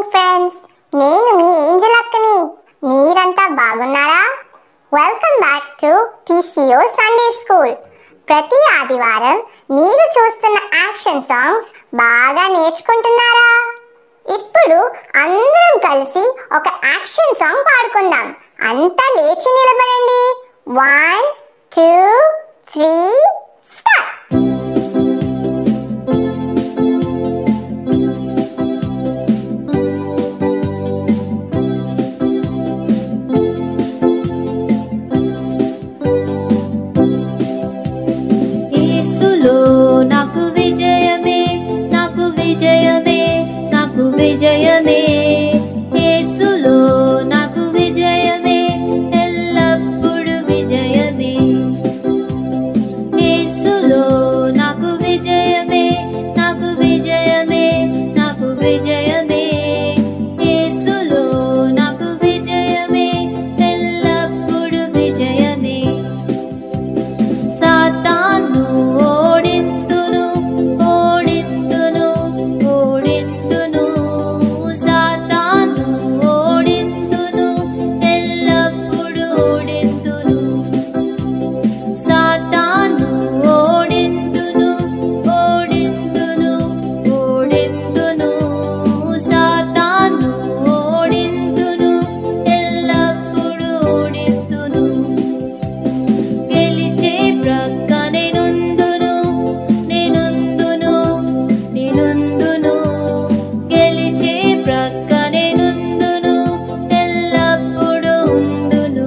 Morning friends నేను మీ Angel అక్కని మీరంతా బాగున్నారా welcome back to TCO Sunday school ప్రతి ఆదివారం మీరు చూస్తున్న యాక్షన్ సాంగ్స్ బాగా నేర్చుకుంటున్నారా ఇప్పుడు అందరం కలిసి ఒక యాక్షన్ సాంగ్ పాడుకుందాం అంతా లేచి నిలబడండి వన్ టూ త్రీ స్టార్ట్ యేసులో నాకు విజయమే నాకు విజయమే నాకు విజయమే యేసులో నాకు విజయమే ఎల్లప్పుడు విజయమే యేసులో నాకు విజయమే నాకు విజయమే నాకు విజయమే యేసులో నాకు విజయమే ఎల్లప్పుడు విజయమే సాతాను ఓడింతును ఓడింతును ఓడింతును సాతాను ఓడింతును ఎల్లప్పుడు ఓడింతును సాతాను ఓడింతును ఓడింతును ఓడింతును సాతాను ఓడింతును ఎల్లప్పుడు ఓడింతును గెలిచే ప్రక్క నేనుందును నేనుందును నేనుందును గెలిచే ప్రక్క నేనుందును ఎల్లప్పుడు ఉందును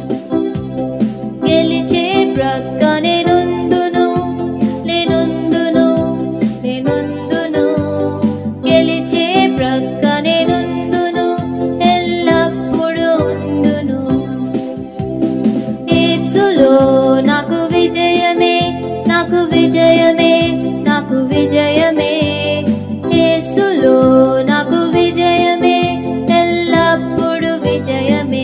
గెలిచే ప్రక్క నేనుందును నేనుందును నేనుందును గెలిచే ప్రక్క నేనుందును ఎల్లప్పుడు ఉందును యేసులో నాకు విజయమే నాకు విజయమే నాకు విజయమే యేసులో నాకు విజయమే ఎల్లప్పుడు విజయమే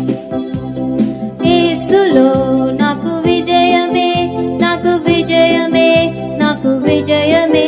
యేసులో నాకు విజయమే నాకు విజయమే నాకు విజయమే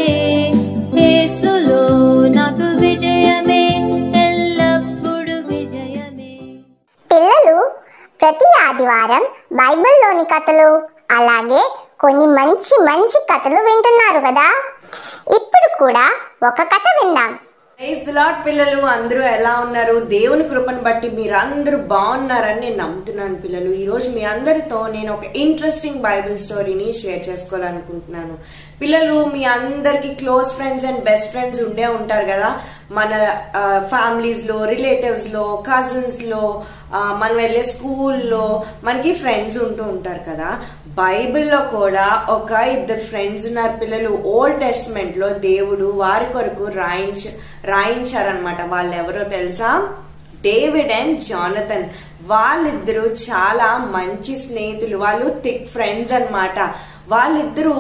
యేసులో నాకు విజయమే ఎల్లప్పుడు విజయమే పిల్లలు ప్రతి ఆదివారం బైబిల్లోని కథలు అలాగే కొన్ని మంచి మంచి కథలు వింటున్నారు కదా ఇప్పుడు కూడా ఒక కథ విందాం ప్రైజ్ ది లార్డ్ పిల్లలు అందరూ ఎలా ఉన్నారు దేవుని కృపను బట్టి మీరు అందరూ బాగున్నారని నేను నమ్ముతున్నాను పిల్లలు ఈరోజు మీ అందరితో నేను ఒక ఇంట్రెస్టింగ్ బైబిల్ స్టోరీని షేర్ చేసుకోవాలనుకుంటున్నాను పిల్లలు మీ అందరికి close friends and best friends ఉండే ఉంటారు కదా మన ఫ్యామిలీస్లో రిలేటివ్స్లో కజిన్స్లో మనం వెళ్ళే స్కూల్లో మనకి ఫ్రెండ్స్ ఉంటూ ఉంటారు కదా బైబిల్లో కూడా ఒక ఇద్దరు ఫ్రెండ్స్ ఉన్నారు పిల్లలు ఓల్డ్ టెస్ట్మెంట్ లో దేవుడు వారి కొరకు రాయించ రాయించారనమాట వాళ్ళు ఎవరో తెలుసా డేవిడ్ అండ్ జానథన్ వాళ్ళిద్దరూ చాలా మంచి స్నేహితులు వాళ్ళు థిక్ ఫ్రెండ్స్ అన్నమాట వాళ్ళిద్దరూ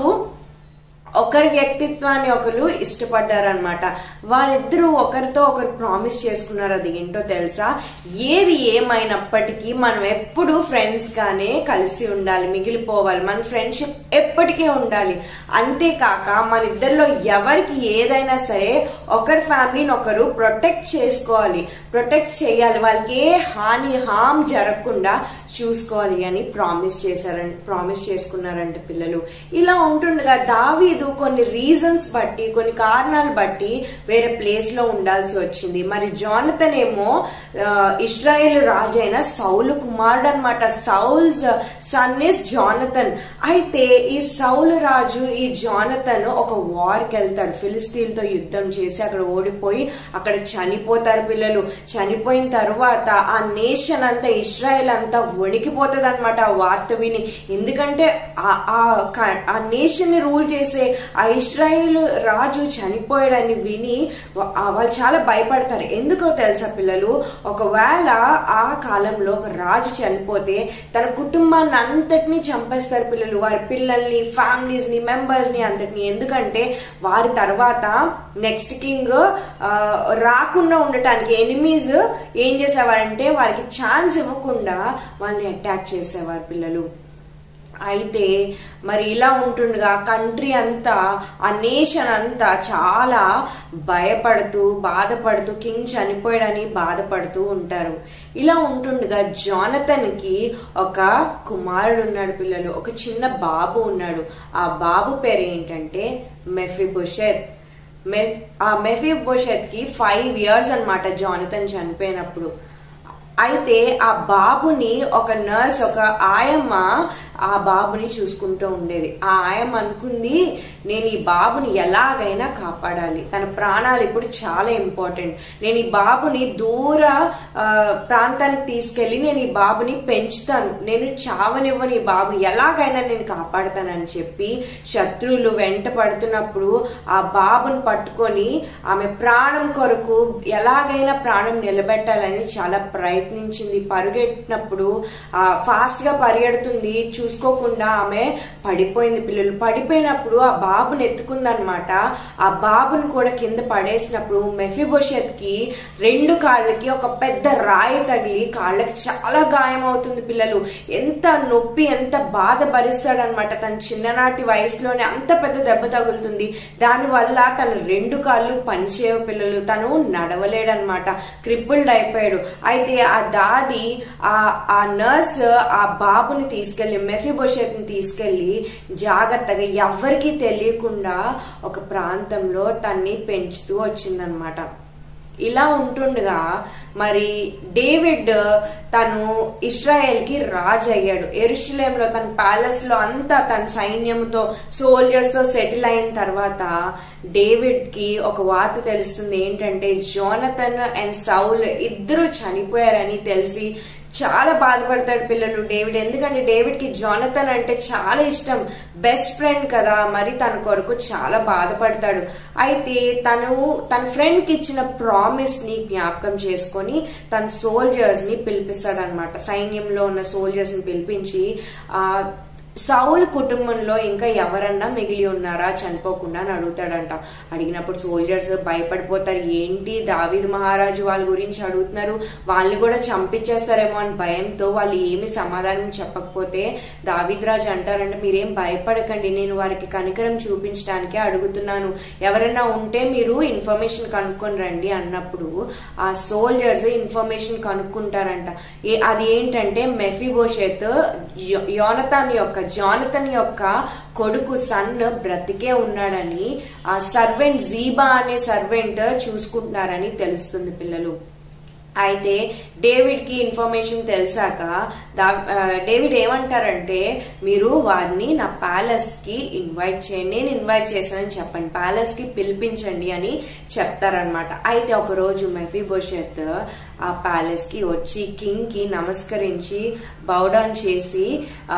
ఒకరి వ్యక్తిత్వాన్ని ఒకరు ఇష్టపడ్డారనమాట వారిద్దరూ ఒకరితో ఒకరు ప్రామిస్ చేసుకున్నారు అది ఏంటో తెలుసా ఏది ఏమైనప్పటికీ మనం ఎప్పుడు ఫ్రెండ్స్ గానే కలిసి ఉండాలి మిగిలిపోవాలి మన ఫ్రెండ్షిప్ ఎప్పటికీ ఉండాలి అంతేకాక మన ఇద్దరిలో ఎవరికి ఏదైనా సరే ఒకరి ఫ్యామిలీని ఒకరు ప్రొటెక్ట్ చేసుకోవాలి ప్రొటెక్ట్ చేయాలి వాళ్ళకి ఏ హాని హామ్ జరగకుండా చూసుకోవాలి అని ప్రామిస్ చేశారంట ప్రామిస్ చేసుకున్నారంట పిల్లలు ఇలా ఉంటుండగా దావీదు కొన్ని రీజన్స్ బట్టి కొన్ని కారణాలు బట్టి వేరే ప్లేస్ లో ఉండాల్సి వచ్చింది మరి జానతన్ ఏమో ఆ, ఇస్రాయేల్ రాజు అయిన సౌలు కుమారుడు అనమాట సౌల్స్ సన్ ఇస్ జానతన్ అయితే ఈ సౌలు రాజు ఈ జానతన్ ఒక వార్కి వెళ్తారు ఫిలిస్తీన్తో యుద్ధం చేసి అక్కడ ఓడిపోయి అక్కడ చనిపోతారు పిల్లలు చనిపోయిన తర్వాత ఆ నేషన్ అంతా ఇస్రాయెల్ అంతా వణికిపోతుంది అనమాట ఆ వార్త విని ఎందుకంటే ఆ- ఆ క- ఆ నేషన్ ని రూల్ చేసే ఆ ఇస్రాయేల్ రాజు చనిపోయాడని విని వా- ఆ వాళ్ళు చాలా భయపడతారు ఎందుకో తెలుసా పిల్లలు ఒకవేళ ఆ కాలంలో ఒక రాజు చనిపోతే తన కుటుంబాన్ని అంతటినీ చంపేస్తారు పిల్లలు వారి పిల్లల్ని ఫ్యామిలీస్ ని మెంబర్స్ ని అంతటిని ఎందుకంటే వారి తర్వాత నెక్స్ట్ కింగ్ రాకుండా ఉండటానికి ఎనిమీస్ ఏం చేసేవారంటే వారికి ఛాన్స్ ఇవ్వకుండా వాళ్ళని అటాక్ చేసేవారు పిల్లలు అయితే మరి ఇలా ఉంటుండగా కంట్రీ అంతా ఆ నేషన్ అంతా చాలా భయపడుతూ బాధపడుతూ కింగ్ చనిపోయాడని బాధపడుతూ ఉంటారు ఇలా ఉంటుండగా జానతన్కి ఒక కుమారుడు ఉన్నాడు పిల్లలు ఒక చిన్న బాబు ఉన్నాడు ఆ బాబు పేరు ఏంటంటే మెఫిబుషెత్ మె ఆ మెఫిబుషెత్కి ఫైవ్ ఇయర్స్ అన్నమాట జానతన్ చనిపోయినప్పుడు అయితే ఆ బాబుని ఒక నర్స్ ఒక ఆయమ్మ ఆ బాబుని చూసుకుంటూ ఉండేది ఆ ఆయమ్మ అనుకుంది నేను ఈ బాబుని ఎలాగైనా కాపాడాలి తన ప్రాణాలు ఇప్పుడు చాలా ఇంపార్టెంట్ నేను ఈ బాబుని దూర ఆ, ప్రాంతానికి తీసుకెళ్ళి నేను ఈ బాబుని పెంచుతాను నేను చావనివ్వని ఈ బాబుని ఎలాగైనా నేను కాపాడుతానని చెప్పి శత్రువులు వెంట పడుతున్నప్పుడు ఆ బాబుని పట్టుకొని ఆమె ప్రాణం కొరకు ఎలాగైనా ప్రాణం నిలబెట్టాలని చాలా ప్రయత్నించింది పరుగెట్టినప్పుడు ఆ ఫాస్ట్ గా పరిగెడుతుంది చూసుకోకుండా ఆమె పడిపోయింది పిల్లలు పడిపోయినప్పుడు ఆ బాబుని ఎత్తుకుందనమాట ఆ బాబుని కూడా కింద పడేసినప్పుడు మెఫిబోషెత్ కి రెండు కాళ్ళకి ఒక పెద్ద రాయి తగిలి కాళ్ళకి చాలా గాయం అవుతుంది పిల్లలు ఎంత నొప్పి ఎంత బాధ భరిస్తాడనమాట తన చిన్ననాటి వయసులోనే అంత పెద్ద దెబ్బ తగులుతుంది దానివల్ల తన రెండు కాళ్ళు పనిచేయవు పిల్లలు తను నడవలేడనమాట క్రిపుల్డ్ అయిపోయాడు అయితే ఆ దాది ఆ ఆ నర్స్ ఆ బాబుని తీసుకెళ్లి మెఫిబోషెత్ని తీసుకెళ్లి జాగ్రత్తగా ఎవ్వరికీ తెలియకుండా ఒక ప్రాంతంలో తన్ని పెంచుతూ వచ్చిందనమాట ఇలా ఉంటుండగా మరి డేవిడ్ తను ఇస్రాయేల్కి రాజు అయ్యాడు ఎరుషులేంలో తన ప్యాలెస్లో అంతా తన సైన్యంతో సోల్జర్స్తో సెటిల్ అయిన తర్వాత డేవిడ్కి ఒక వార్త తెలుస్తుంది ఏంటంటే జోనతన్ అండ్ సౌల్ ఇద్దరు చనిపోయారని తెలిసి చాలా బాధపడతాడు పిల్లలు డేవిడ్ ఎందుకంటే డేవిడ్కి జోనతన్ అంటే చాలా ఇష్టం బెస్ట్ ఫ్రెండ్ కదా మరి తన కొరకు చాలా బాధపడతాడు అయితే తను తన ఫ్రెండ్కి ఇచ్చిన ప్రామిస్ని జ్ఞాపకం చేసుకొని తన సోల్జర్స్ని పిలిపిస్తాడనమాట సైన్యంలో ఉన్న సోల్జర్స్ని పిలిపించి ఆ సౌల్ కుటుంబంలో ఇంకా ఎవరన్నా మిగిలి ఉన్నారా చనిపోకుండా అని అడుగుతాడంట అడిగినప్పుడు సోల్జర్స్ భయపడిపోతారు ఏంటి దావీద్ మహారాజు వాళ్ళ గురించి అడుగుతున్నారు వాళ్ళని కూడా చంపించేస్తారేమో అని భయంతో వాళ్ళు ఏమి సమాధానం చెప్పకపోతే దావీద్ రాజు అంటారంటే మీరేం భయపడకండి నేను వారికి కనికరం చూపించడానికే అడుగుతున్నాను ఎవరైనా ఉంటే మీరు ఇన్ఫర్మేషన్ కనుక్కొని రండి అన్నప్పుడు ఆ సోల్జర్స్ ఇన్ఫర్మేషన్ కనుక్కుంటారంట ఏ అది ఏంటంటే మెఫిబోషెత్ యో- యోనతాన్ యొక్క జానతన్ యొక్క కొడుకు సన్ బ్రతికే ఉన్నాడని ఆ సర్వెంట్ జీబా అనే సర్వెంట్ చూసుకుంటున్నారని తెలుస్తుంది పిల్లలు అయితే డేవిడ్కి ఇన్ఫర్మేషన్ తెలిసాక దా ఆ, డేవిడ్ ఏమంటారంటే మీరు వారిని నా ప్యాలెస్కి ఇన్వైట్ చేయండి నేను ఇన్వైట్ చేశానని చెప్పండి ప్యాలెస్కి పిలిపించండి అని చెప్తారనమాట అయితే ఒకరోజు మెఫీబోషెత్ ఆ ప్యాలెస్కి వచ్చి కింగ్కి నమస్కరించి బౌడౌన్ చేసి ఆ,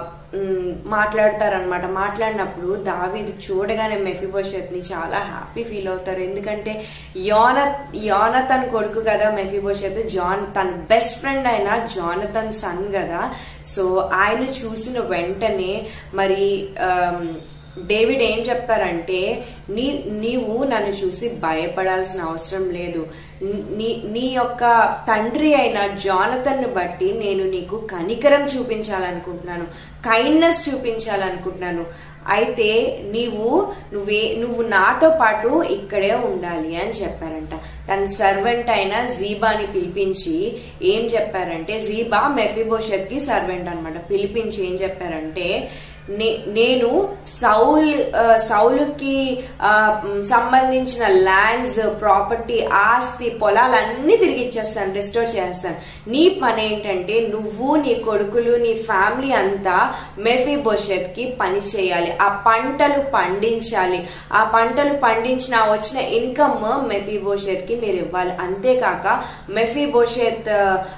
మ్, మాట్లాడతారనమాట మాట్లాడినప్పుడు దావీదు చూడగానే మెఫిబోషెత్ని చాలా హ్యాపీ ఫీల్ అవుతారు ఎందుకంటే యోన యోనతన్ కొడుకు కదా మెఫిబోషెత్ జాన్ తన బెస్ట్ ఫ్రెండ్ అయిన జానతన్ సన్ కదా సో ఆయన చూసిన వెంటనే మరి ఆమ్, డేవిడ్ ఏం చెప్తారంటే నీ నీవు నన్ను చూసి భయపడాల్సిన అవసరం లేదు నీ నీ యొక్క తండ్రి అయిన జానతన్ను బట్టి నేను నీకు కనికరం చూపించాలనుకుంటున్నాను కైండ్నెస్ చూపించాలనుకుంటున్నాను అయితే నీవు నువ్వే నువ్వు నాతో పాటు ఇక్కడే ఉండాలి అని చెప్పారంట తన సర్వెంట్ అయిన జీబాని పిలిపించి ఏం చెప్పారంటే జీబా మెఫిబోషెత్కి సర్వెంట్ అన్నమాట పిలిపించి ఏం చెప్పారంటే నే- నేను సౌల్ ఆ, సౌలుకి ఆ, మ్, సంబంధించిన ల్యాండ్స్ ప్రాపర్టీ ఆస్తి పొలాలన్నీ తిరిగి ఇచ్చేస్తాను రెస్టోర్ చేస్తాను నీ పని ఏంటంటే నువ్వు నీ కొడుకులు నీ ఫ్యామిలీ అంతా మెఫీ కి పని చేయాలి ఆ పంటలు పండించాలి ఆ పంటలు పండించిన ఆ వచ్చిన ఇన్కమ్ మెఫీ కి మీరు ఇవ్వాలి అంతేకాక మెఫీ బోషెత్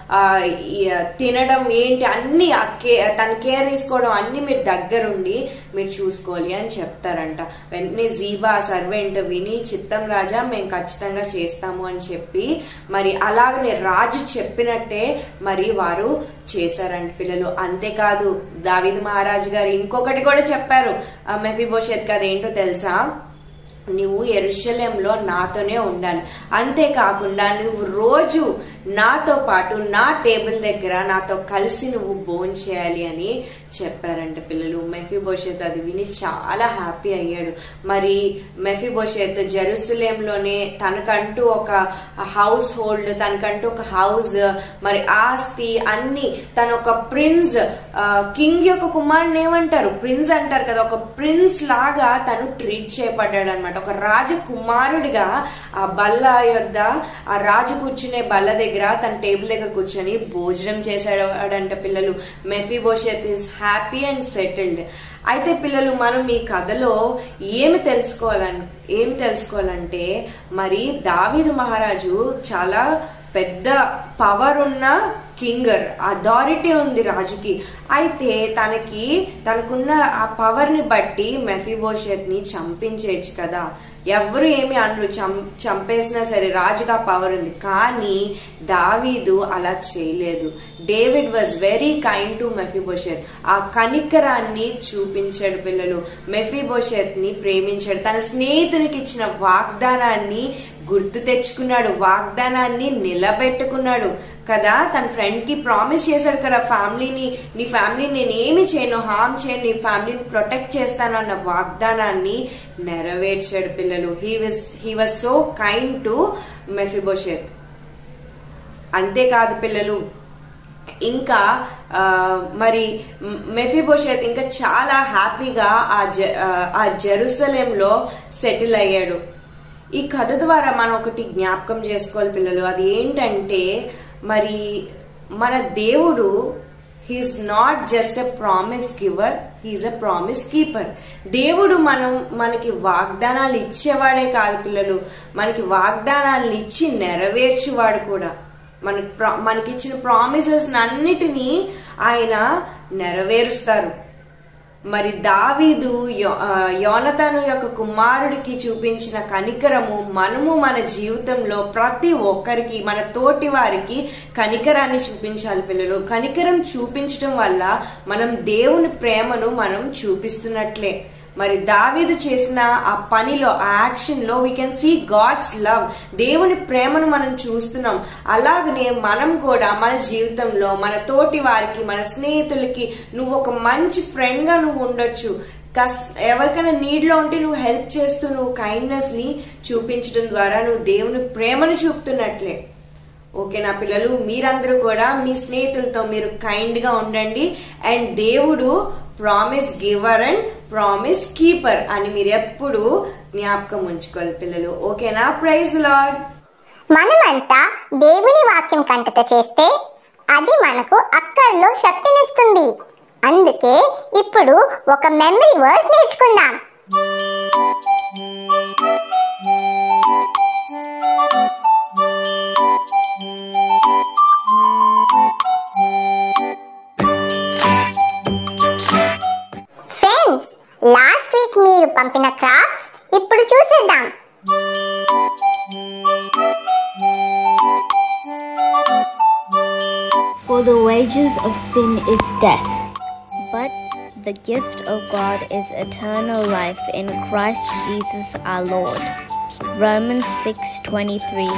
తినడం ఏంటి అన్ని ఆ కే- తన కేర్ తీసుకోవడం అన్ని మీరు దగ్గరుండి మీరు చూసుకోవాలి అని చెప్తారంట వెంటనే జీబా సర్వెంట్ విని చిత్తం రాజా మేము ఖచ్చితంగా చేస్తాము అని చెప్పి మరి అలాగనే రాజు చెప్పినట్టే మరి వారు చేశారంట పిల్లలు అంతేకాదు దావిద్ మహారాజు గారు ఇంకొకటి కూడా చెప్పారు మెఫీబోషెత్ కదా ఏంటో తెలుసా నువ్వు ఎరుషలేంలో నాతోనే ఉండాలి అంతేకాకుండా నువ్వు రోజు నాతో పాటు నా టేబుల్ దగ్గర నాతో కలిసి నువ్వు భోజనం చేయాలి అని చెప్పారంట పిల్లలు మెఫీబోషెత్ అది విని చాలా హ్యాపీ అయ్యాడు మరి మెఫీబోషెత్ జెరూసలేంలోనే తనకంటూ ఒక హౌస్ హోల్డ్ తనకంటూ ఒక హౌస్ మరి ఆస్తి అన్ని తను ఒక ప్రిన్స్ కింగ్ యొక్క కుమారుని ఏమంటారు ప్రిన్స్ అంటారు కదా ఒక ప్రిన్స్ లాగా తను ట్రీట్ చేయబడ్డాడు అనమాట ఒక రాజకుమారుడిగా ఆ బల్ల యొద్ద ఆ రాజు కూర్చునే బల్ల దగ్గర తన టేబుల్ దగ్గర కూర్చొని భోజనం చేశాడంట పిల్లలు Mephibosheth is happy and settled అయితే పిల్లలు మనం ఈ కథలో ఏమి తెలుసుకోవాలని ఏమి తెలుసుకోవాలంటే మరి దావీదు మహారాజు చాలా పెద్ద పవర్ ఉన్న కింగర్ అథారిటీ ఉంది రాజుకి అయితే తనకి తనకున్న ఆ పవర్ని బట్టి మెఫీబోషెత్ని చంపించేయచ్చు కదా ఎవరు ఏమి అనరు చం చంపేసినా సరే రాజుగా పవర్ ఉంది కానీ దావీదు అలా చేయలేదు David was very kind to Mephibosheth ఆ కనికరాన్ని చూపించాడు పిల్లలు మెఫీబోషెత్ని ప్రేమించాడు తన స్నేహితునికి ఇచ్చిన వాగ్దానాన్ని గుర్తు తెచ్చుకున్నాడు వాగ్దానాన్ని నిలబెట్టుకున్నాడు కదా తన ఫ్రెండ్కి ప్రామిస్ చేశాడు కదా ఫ్యామిలీని నీ ఫ్యామిలీని నేను ఏమి చేయను హామ్ చేయను నీ ఫ్యామిలీని ప్రొటెక్ట్ చేస్తాను అన్న వాగ్దానాన్ని నెరవేర్చాడు పిల్లలు he was he was so kind to Mephibosheth అంతేకాదు పిల్లలు ఇంకా ఆ, మరి మెఫిబోషెత్ ఇంకా చాలా హ్యాపీగా ఆ జ ఆ జెరూసలేంలో సెటిల్ అయ్యాడు ఈ కథ ద్వారా మనం ఒకటి జ్ఞాపకం చేసుకోవాలి పిల్లలు అది ఏంటంటే మరి మన దేవుడు he is not just a promise giver he is a promise keeper దేవుడు మనం మనకి వాగ్దానాలు ఇచ్చేవాడే కాదు పిల్లలు మనకి వాగ్దానాలు ఇచ్చి నెరవేర్చువాడు కూడా మనకి ప్రా మనకిచ్చిన ప్రామిసెస్ అన్నిటినీ ఆయన నెరవేరుస్తారు మరి దావీదు యో- ఆ, యోనతాను యొక్క కుమారుడికి చూపించిన కనికరము మనము మన జీవితంలో ప్రతి ఒక్కరికి మన తోటి వారికి కనికరాన్ని చూపించాలి పిల్లలు కనికరం చూపించడం వల్ల మనం దేవుని ప్రేమను మనం చూపిస్తున్నట్లే మరి దావీదు చేసిన ఆ పనిలో ఆ యాక్షన్లో we can see God's love దేవుని ప్రేమను మనం చూస్తున్నాం అలాగనే మనం కూడా మన జీవితంలో మన తోటి వారికి మన స్నేహితులకి నువ్వు ఒక మంచి ఫ్రెండ్గా నువ్వు ఉండొచ్చు కస్ ఎవరికైనా నీడ్లో ఉంటే నువ్వు హెల్ప్ చేస్తూ నువ్వు కైండ్నెస్ని చూపించడం ద్వారా నువ్వు దేవుని ప్రేమను చూపుతున్నట్లే ఓకే నా పిల్లలు మీరందరూ కూడా మీ స్నేహితులతో మీరు కైండ్గా ఉండండి అండ్ దేవుడు promise giver and promise keeper అని మీరు ఎప్పుడు జ్ఞాపకం ఉంచుకోవాలి పిల్లలు ఓకేనా ప్రైజ్ లాడ్ మనమంతా దేవుని వాక్యం కంటత చేస్తే అది మనకు అక్కర్లో శక్తినిస్తుంది అందుకే ఇప్పుడు ఒక మెమరీ వర్డ్స్ నేర్చుకుందాం ఫ్రెండ్స్ లాస్ట్ వీక్ మీరు పంపిన క్రాఫ్ట్స్ ఇప్పుడు చూసేద్దాం For the wages of sin is death, but the gift of God is eternal life in Christ Jesus our Lord. Romans 6:23.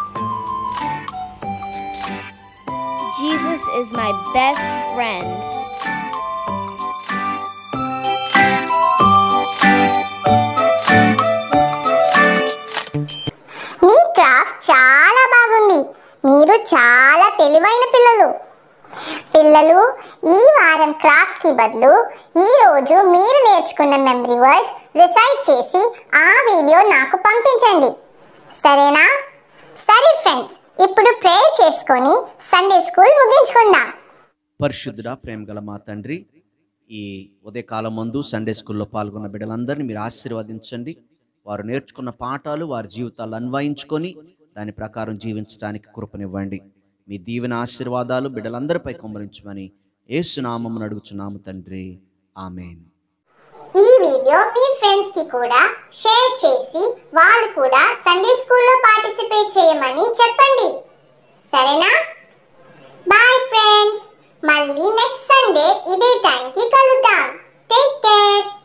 Jesus is my best friend. మీ craft చాలా బాగుంది మీరు చాలా తెలివైన పిల్లలు పిల్లలు ఈ వారం క్రాఫ్ట్ కి బదులు ఈ రోజు మీరు నేర్చుకున్న మెమరీ వర్డ్స్ రిసైట్ చేసి ఆ వీడియో నాకు పంపించండి సరేనా సరే ఫ్రెండ్స్ ఇప్పుడు ప్రేయర్ చేసుకొని సండే స్కూల్ ముగించుకుందాం పరిశుద్ధుడా ప్రేమ గల మా తండ్రి ఈ ఉదయకాలం ముందు సండే స్కూల్లో పాల్గొన్న బిడ్డలందరినీ మీరు ఆశీర్వదించండి వారు నేర్చుకున్న పాఠాలు వారి జీవితాలు అన్వయించుకొని దాని ప్రకారం జీవించడానికి కృపనివ్వండి మీ దీవెన ఆశీర్వాదాలు బిడ్డలందరిపై కుమ్మరించమని ఏసునామమును అడుగుచున్నాము తండ్రి ఆమెన్ ఈ వీడియో మీ ఫ్రెండ్స్ కి కూడా షేర్ చేసి వాళ్ళు కూడా సండే స్కూల్లో పార్టిసిపేట్ చేయమని చెప్పండి సరేనా బాయ్ ఫ్రెండ్స్ మళ్ళీ నెక్స్ట్ సండే ఇదే టైంకి కలుద్దాం టేక్ కేర్